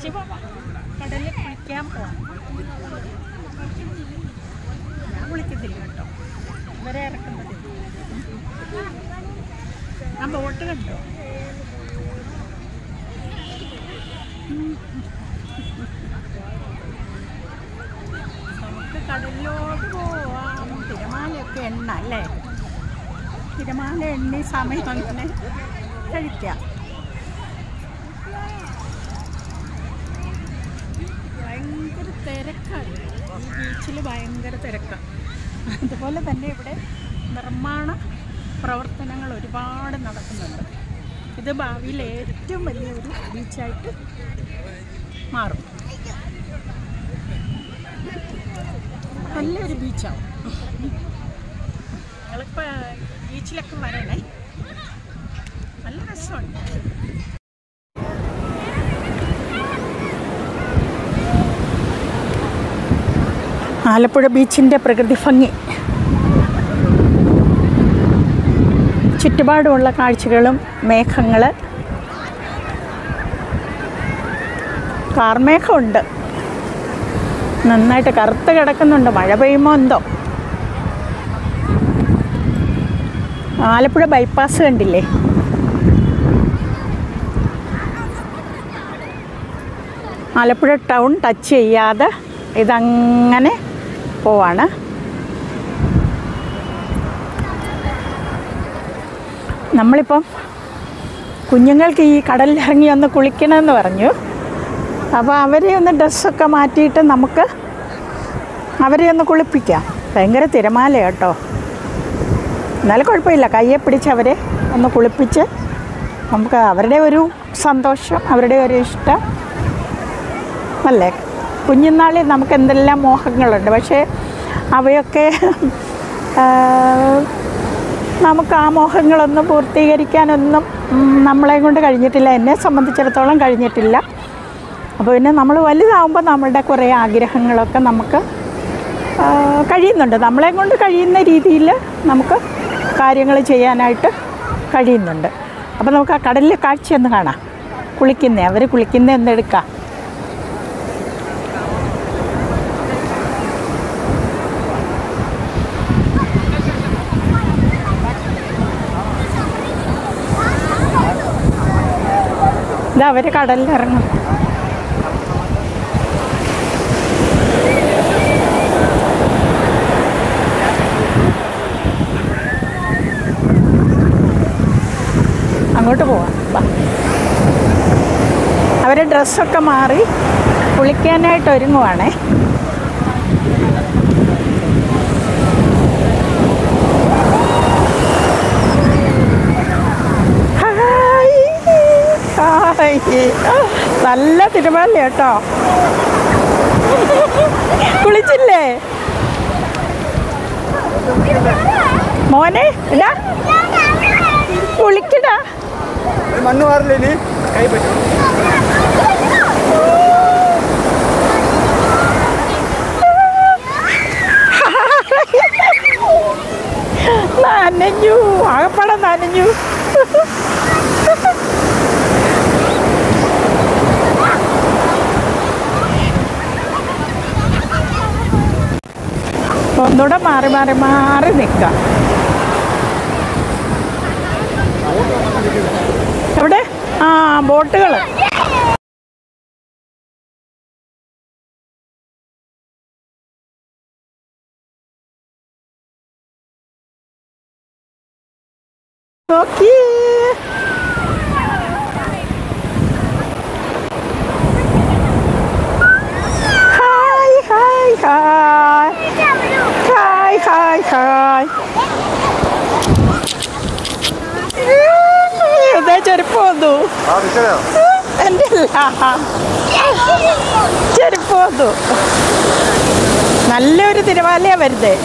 ശിവ കടലിൽ കുളിക്കാൻ പോവാം ഞാൻ കുളിക്കത്തില്ല കേട്ടോ ഇവരെ ഇറക്കുന്നത് ആ ബോട്ട് കണ്ടോ നമുക്ക് കടലിലോട്ട് പോവാം തിരമാലയൊക്കെ എണ്ണ അല്ലേ തിരമാല എണ്ണി സമയം അങ്ങനെ കഴിക്കാം ഭയങ്കര തിരക്കാണ് ഈ ബീച്ചിൽ ഭയങ്കര തിരക്കാണ് അതുപോലെ തന്നെ ഇവിടെ നിർമ്മാണ പ്രവർത്തനങ്ങൾ ഒരുപാട് നടക്കുന്നുണ്ട് ഇത് ഭാവിയിൽ ഏറ്റവും വലിയൊരു ബീച്ചായിട്ട് മാറും നല്ലൊരു ബീച്ചാവും ഞങ്ങളിപ്പോൾ ബീച്ചിലൊക്കെ വരണേ നല്ല രസമുണ്ട് ആലപ്പുഴ ബീച്ചിൻ്റെ പ്രകൃതി ഭംഗി ചുറ്റുപാടുമുള്ള കാഴ്ചകളും മേഘങ്ങൾ കാർമേഘമുണ്ട് നന്നായിട്ട് കറുത്ത് കിടക്കുന്നുണ്ട് മഴ പെയ്യുമ്പോൾ എന്തോ ആലപ്പുഴ ബൈപ്പാസ് കണ്ടില്ലേ ആലപ്പുഴ ടൗൺ ടച്ച് ചെയ്യാതെ ഇതങ്ങനെ പോവാണ് നമ്മളിപ്പം കുഞ്ഞുങ്ങൾക്ക് ഈ കടലിൽ ഇറങ്ങി ഒന്ന് കുളിക്കണമെന്ന് പറഞ്ഞു അപ്പോൾ അവരെ ഒന്ന് ഡ്രസ്സൊക്കെ മാറ്റിയിട്ട് നമുക്ക് അവരെ ഒന്ന് കുളിപ്പിക്കാം ഭയങ്കര തിരമാല കേട്ടോ എന്നാലും കുഴപ്പമില്ല കയ്യെ പിടിച്ച് അവരെ ഒന്ന് കുളിപ്പിച്ച് നമുക്ക് അവരുടെ ഒരു സന്തോഷം അവരുടെ ഒരു ഇഷ്ടം അല്ലേ കുഞ്ഞുനാളിൽ നമുക്ക് എന്തെല്ലാം മോഹങ്ങളുണ്ട് പക്ഷേ അവയൊക്കെ ആ, നമുക്ക് ആ മോഹങ്ങളൊന്നും പൂർത്തീകരിക്കാനൊന്നും ഉം, നമ്മളെ കൊണ്ട് കഴിഞ്ഞിട്ടില്ല എന്നെ സംബന്ധിച്ചിടത്തോളം കഴിഞ്ഞിട്ടില്ല അപ്പോൾ പിന്നെ നമ്മൾ വലുതാവുമ്പോൾ നമ്മളുടെ കുറേ ആഗ്രഹങ്ങളൊക്കെ നമുക്ക് ആ, കഴിയുന്നുണ്ട് നമ്മളെ കൊണ്ട് കഴിയുന്ന രീതിയിൽ നമുക്ക് കാര്യങ്ങൾ ചെയ്യാനായിട്ട് കഴിയുന്നുണ്ട് അപ്പോൾ നമുക്ക് ആ കടലിലെ കാഴ്ച ഒന്ന് കാണാം കുളിക്കുന്നേ അവർ കുളിക്കുന്നേ ഒന്ന് എടുക്കാം ഇതാ അവർ കടലിലിറങ്ങും അങ്ങോട്ട് പോവാം വാ അവരെ ഡ്രസ്സൊക്കെ മാറി കുളിക്കാനായിട്ട് ഒരുങ്ങുവാണേ ഹായ് ഹായ് നല്ല തിരുമല കേട്ടോ കുളിച്ചില്ലേ മോനെ ഇടാ കുളിക്കടാ മണ്ണ് മാറില്ലേ ഇനി കൈ പറ്റും നനഞ്ഞു ആകപ്പാടെ നനഞ്ഞു ഒന്നുകൂടെ മാറി മാറി മാറി നിൽക്കാം എവിടെ ആ ബോട്ടുകൾ നോക്കി ഹായ് ഹായ് ഹായ് ഹായ് ഹായ് ഹായ് ഇതേ ചെരുപ്പ് വന്നു ആ വിഷയോ എൻ്റെ അല്ല ചെരുപ്പ് വന്നു നല്ലൊരു തിരുവാലയാ വരുന്നേ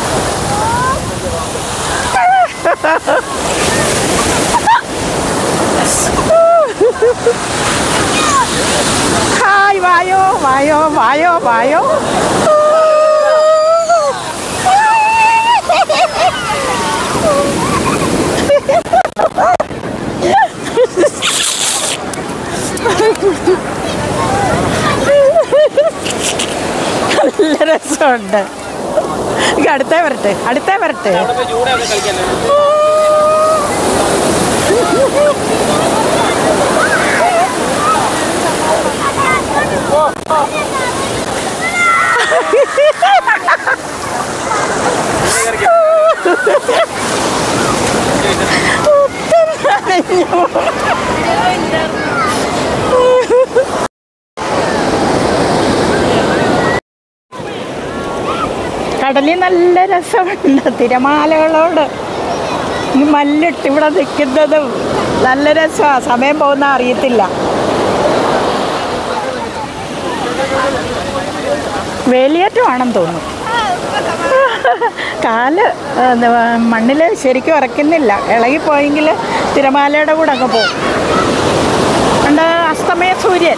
ഹായ് വായോ വായോ വായോ വായോ നല്ല രസമുണ്ട് ഇങ്ങ് അടുത്തേ വരട്ടെ അടുത്തേ വരട്ടെ കടലിൽ നല്ല രസമുണ്ട് തിരമാലകളോട് ഈ മല്ലിട്ട് ഇവിടെ നിൽക്കുന്നതും നല്ല രസമാണ് സമയം പോകുന്ന അറിയത്തില്ല വേലിയേറ്റമാണെന്ന് തോന്നുന്നു കാല് മണ്ണിൽ ശരിക്കും ഉറക്കുന്നില്ല ഇളകിപ്പോയെങ്കിൽ തിരമാലയുടെ കൂടെ അങ്ങ് പോകും ഉണ്ട് അസ്തമയ സൂര്യൻ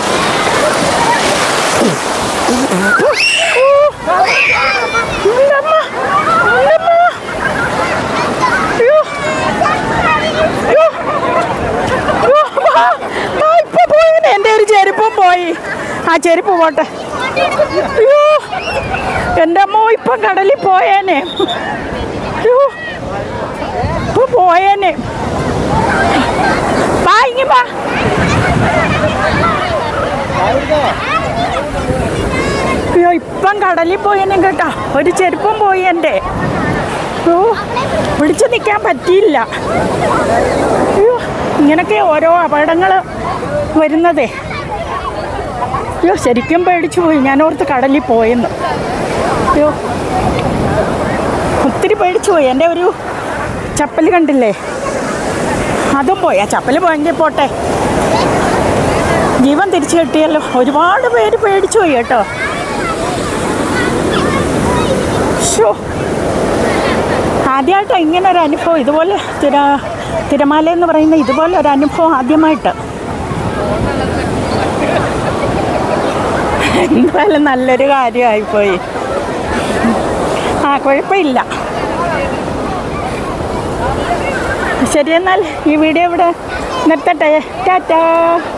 ഉണ്ടമ്മ, ഉണ്ടമ്മ. അയ്യോ. അയ്യോ. അയ്യോ, വാ, വാ, ഇപ്പൊ പോയിന്. എൻ്റെ ഒരു ചെരുപ്പും പോയി ആ ചെരുപ്പ് പോട്ടെ അയ്യോ എൻ്റെ അമ്മ ഇപ്പം കടലിൽ പോയേനെ അയ്യോ ഇപ്പൊ പോയേനെ വാ ഇങ്ങ വാ അയ്യോ ഇപ്പം കടലിൽ പോയേനെ കേട്ടാ ഒരു ചെരുപ്പും പോയി എൻ്റെ ഓ പിടിച്ചു നിൽക്കാൻ പറ്റിയില്ല അയ്യോ ഇങ്ങനൊക്കെ ഓരോ അപകടങ്ങൾ വരുന്നതേ അയ്യോ ശരിക്കും പേടിച്ചു പോയി ഞാൻ ഓർത്ത് കടലിൽ പോയെന്ന് അയ്യോ ഒത്തിരി പേടിച്ചു പോയി എൻ്റെ ഒരു ചപ്പൽ കണ്ടില്ലേ അതും പോയി ആ ചപ്പൽ പോയെങ്കിൽ പോട്ടെ ജീവൻ തിരിച്ചു കിട്ടിയല്ലോ ഒരുപാട് പേര് പേടിച്ചു പോയി കേട്ടോ ഷോ ആദ്യമായിട്ടാണ് ഇങ്ങനെ ഒരു അനുഭവം ഇതുപോലെ തിര തിരമാല എന്ന് പറയുന്ന ഇതുപോലെ ഒരു അനുഭവം ആദ്യമായിട്ട് എന്തായാലും നല്ലൊരു കാര്യമായിപ്പോയി ആ കുഴപ്പമില്ല ശരി എന്നാൽ ഈ വീഡിയോ ഇവിടെ നിർത്തട്ടെ ടാറ്റാ